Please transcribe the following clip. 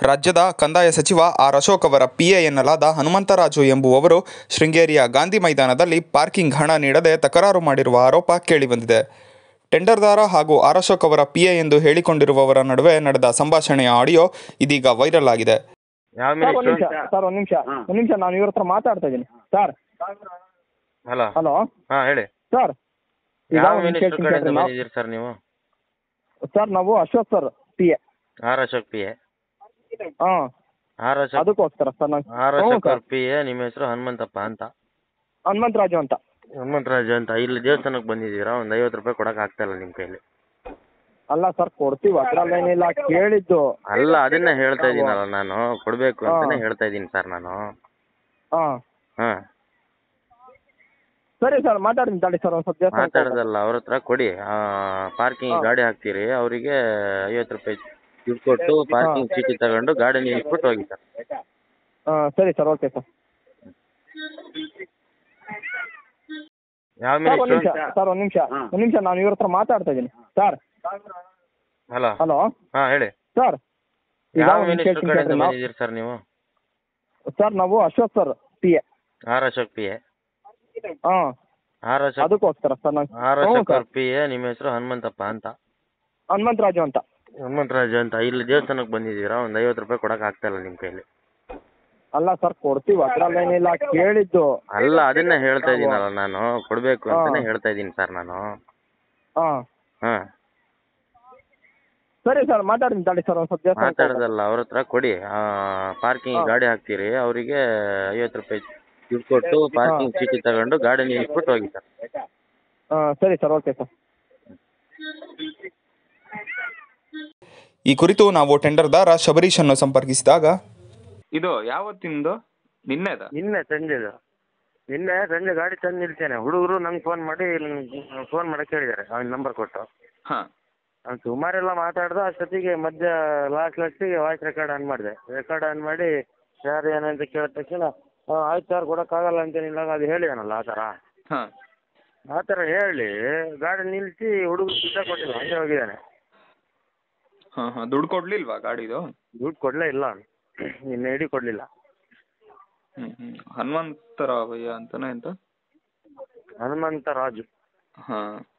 ರಾಜ್ಯದ ಕಂದಾಯ ಸಚಿವ ಆರ್ ಅಶೋಕ್ ಅವರ ಪಿಎ ಎನ್ನಲಾದ ಹನುಮಂತರಾಜು ಎಂಬುವವರು ಶೃಂಗೇರಿಯ ಗಾಂಧಿ ಮೈದಾನದಲ್ಲಿ ಪಾರ್ಕಿಂಗ್ ಹಣ ನೀಡದೆ ತಕರಾರು ಮಾಡಿರುವ ಆರೋಪ ಕೇಳಿಬಂದಿದೆ ಟೆಂಡರ್ದಾರ ಹಾಗೂ ಆರ್ ಅಶೋಕ್ ಅವರ ಪಿಎ ಎಂದು ಹೇಳಿಕೊಂಡಿರುವವರ ನಡುವೆ ನಡೆದ ಸಂಭಾಷಣೆಯ ಆಡಿಯೋ ಇದೀಗ ವೈರಲ್ ಆಗಿದೆ ಯಾವ ಸರ್ ಒಂದು ಮಿನಿಸ್ಟ್ರು ನಿಮಿಷ ಸರ್ ಒಂದು ನಿಮಿಷ ಒಂದು ನಿಮಿಷ ನಾನು ಇವ್ರ ಹತ್ರ ಮಾತಾಡ್ತಾ ಇದ್ದೀನಿ ಸರ್ ಹಲೋ ಹಲೋ ಹಾಂ ಹೇಳಿ ಸರ್ ಈಗ ಯಾವ ಒಂದು ಮಿನಿಸ್ಟ್ರ್ ಕೇಳ್ತೀನಿ ಕಡೆಯಿಂದ ಕೇಳ್ರಿ ನಾವು- ಬಂದಿದ್ದೀರಿ ಸರ್ ನೀವು ಸರ್ ನಾವು Ashok sir P A R Ashok P A ಹಾಂ ಆರ್ ಅಶೋಕ್ ಅದಕ್ಕೋಸ್ಕರ ಸರ್ ನಾನು ಆರ್ ಹ್ಞೂ ಅಶೋಕ್ ಸರ್ ಅವ್ರ ಪಿ ಎ ನಿಮ್ಮ ಹೆಸರು ಹನುಮಂತಪ್ಪ ಅಂತ ಹನುಮಂತರಾಜು ಅಂತ ಹನುಮಂತರಾಜು ಅಂತ ಇಲ್ಲಿ ದೇವಸ್ಥಾನಕ್ಕೆ ಬಂದಿದ್ದೀರಾ ಒಂದು ಐವತ್ತು ರೂಪಾಯಿ ಕೊಡಕ್ಕೆ ಆಗ್ತಾ ಇಲ್ಲ ನಿಮ್ಮ ಕೈಲಿ ಅಲ್ಲ ಸರ್ ಕೊಡ್ತೀವಿ ಅದ್ರಲ್ಲೇನಿಲ್ಲ ಕೇಳಿದ್ದು ಅಲ್ಲ ಅದನ್ನೇ ಹೇಳ್ತಾ ಇದ್ದೀನಲ್ಲ ನಾನು ಕೊಡಬೇಕು ಅಂತಾನೆ ಹಾ. ಹೇಳ್ತಾ ಇದ್ದೀನಿ ಸರ್ ನಾನು ಹಾಂ ಹಾಂ ಸರಿ ಸರ್ ಮಾತಾಡ್ತೀನಿ ತಡಿ ಸರ್ ಒಂದು ಸ್ವಲ್ಪ ದೇವಸ್ಥಾನಕ್ಕೆ ಹೋಗ್ಬೇಕು. ಮಾತಾಡೋದಲ್ಲ ಅವ್ರ ಹತ್ರ ಕೊಡಿ ಪಾರ್ಕಿಂಗ್ ಹಾ. ಗಾಡಿ ಹಾಕ್ತೀರಿ ಅವರಿಗೆ ಐವತ್ತು ರೂಪಾಯಿ ದುಡ್ಡು ಕೊಟ್ಟು ಪಾರ್ಕಿಂಗ್ ಚೀಟಿ ತಗೊಂಡು ಗಾಡಿ ನಿಲ್ಲಿಸ್ಬಿಟ್ಟು ಹೋಗಿ ಸರ್ ಹಾಂ ಸರಿ ಸರ್ ಓಕೆ ಸರ್ ಯಾವ ಸರ್ ಒಂದು ನಿಮಿಷ ಮಿನಿಸ್ಟ್ರು ಸರ್ ಒಂದು ನಿಮಿಷ ಒಂದು ನಿಮಿಷ ನಾನು ಇವ್ರ ಹತ್ರ ಮಾತಾಡ್ತಾ ಇದ್ದೀನಿ ಸರ್ ಹಲೋ ಹಲೋ ಹಾಂ ಹೇಳಿ ಸರ್ ಈಗ ಯಾವ ಒಂದು ಮಿನಿಸ್ಟ್ರ್ ಕೇಳ್ತೀನಿ ಕಡೆಯಿಂದ ಕೇಳ್ರಿ ನಾವು ಬಂದಿದ್ದೀರಿ ಸರ್ ನೀವು ಸರ್ ನಾವು Ashok sir P A R Ashok P A ಹಾಂ ಆರ್ ಅಶೋಕ್ ಅದಕ್ಕೋಸ್ಕರ ಸರ್ ನಾನು ಆರ್ ಹ್ಞೂ ಅಶೋಕ್ ಸರ್ ಅವ್ರ ಪಿ ಎ ನಿಮ್ಮ ಹೆಸರು ಹನುಮಂತಪ್ಪ ಅಂತ ಹನುಮಂತರಾಜು ಅಂತ ಹನುಮಂತರಾಜು ಅಂತ ಇಲ್ಲಿ ದೇವಸ್ಥಾನಕ್ಕೆ ಬಂದಿದ್ದೀರಾ ಒಂದು ಐವತ್ತು ರೂಪಾಯಿ ಕೊಡಕ್ಕೆ ಆಗ್ತಾ ಇಲ್ಲ ನಿಮ್ಮ ಕೈಲಿ ಅಲ್ಲ ಸರ್ ಕೊಡ್ತೀವಿ ಅದ್ರಲ್ಲೇನಿಲ್ಲ ಕೇಳಿದ್ದು ಅಲ್ಲ ಅದನ್ನೇ ಹೇಳ್ತಾ ಇದ್ದೀನಲ್ಲ ನಾನು ಕೊಡಬೇಕು ಅಂತಾನೆ ಹಾ. ಹೇಳ್ತಾ ಇದ್ದೀನಿ ಸರ್ ನಾನು ಹಾಂ ಹಾಂ ಸರಿ ಸರ್ ಮಾತಾಡ್ತೀನಿ ತಡಿ ಸರ್ ಒಂದು ಸ್ವಲ್ಪ ದೇವಸ್ಥಾನಕ್ಕೆ ಹೋಗ್ಬೇಕು. ಮಾತಾಡೋದಲ್ಲ ಅವ್ರ ಹತ್ರ ಕೊಡಿ ಪಾರ್ಕಿಂಗ್ ಹಾ. ಗಾಡಿ ಹಾಕ್ತೀರಿ ಅವರಿಗೆ ಐವತ್ತು ರೂಪಾಯಿ ದುಡ್ಡು ಕೊಟ್ಟು ಪಾರ್ಕಿಂಗ್ ಚೀಟಿ ತಗೊಂಡು ಗಾಡಿ ನಿಲ್ಲಿಸ್ಬಿಟ್ಟು ಹೋಗಿ ಸರ್ ಹಾಂ ಸರಿ ಸರ್ ಓಕೆ ಸರ್ ಈ ಕುರಿತು ನಾವು ಟೆಂಡರ್ದಾರ ಶಬರೀಶ್ ಅನ್ನು ಸಂಪರ್ಕಿಸಿದಾಗ ಇದು ಯಾವತ್ತಿಂದು ನಿನ್ನೆದ ನಿನ್ನೆ ಸಂಜೆದು ನಿನ್ನೆ ಸಂಜೆ ಗಾಡಿ ತಂದು ನಿಲ್ತೇನೆ ಹುಡುಗರು ನಂಗೆ ಫೋನ್ ಮಾಡಿ ಫೋನ್ ಮಾಡಕ್ಕೆ ಹೇಳಿದ್ದಾರೆ ಅವ್ನ ನಂಬರ್ ಕೊಟ್ಟು ಹಾ ಅವ್ನು ಸುಮಾರೆಲ್ಲ ಮಾತಾಡ್ದ ಅಷ್ಟೊತ್ತಿಗೆ ಮಧ್ಯ ಲಾಸ್ಟ್ ಲಾಸ್ಟಿಗೆ ವಾಯ್ಸ್ ರೆಕಾರ್ಡ್ ಆನ್ ಮಾಡಿದೆ ರೆಕಾರ್ಡ್ ಆನ್ ಮಾಡಿ ಯಾರು ಏನಂತ ಕೇಳಿದ ತಕ್ಷಣ ಆ, ಆಯ್ತು ಸರ್ ಕೊಡೋಕ್ಕಾಗಲ್ಲ ಅಂತೇನಿಲ್ಲ ಅದು ಹೇಳಿದಾನಲ್ಲ ಆ ಥರ ಹಾ ಆ ಥರ ಹೇಳಿ ಗಾಡಿ ನಿಲ್ಲಿಸಿ ಹುಡುಗರು ದುಡ್ಡ ಕೊಟ್ಟಿಲ್ಲ ಹಂಗೆ ಹೋಗಿದ್ದಾನೆ ಹಾ ಹಾ ದುಡ್ಡು ಕೊಡ್ಲಿಲ್ವಾ ಗಾಡಿದು ದುಡ್ಡು ಕೊಡಲೇ ಇಲ್ಲ ಅವ್ನು ನಿನ್ನೆ ಇಡೀ ಕೊಡಲಿಲ್ಲ ಹ್ಮ್ ಹ್ಮ್ ಹನುಮಂತರಾವಯ್ಯ ಅಂತನೇ ಅಂತ ಹನುಮಂತ ರಾಜು ಹಾ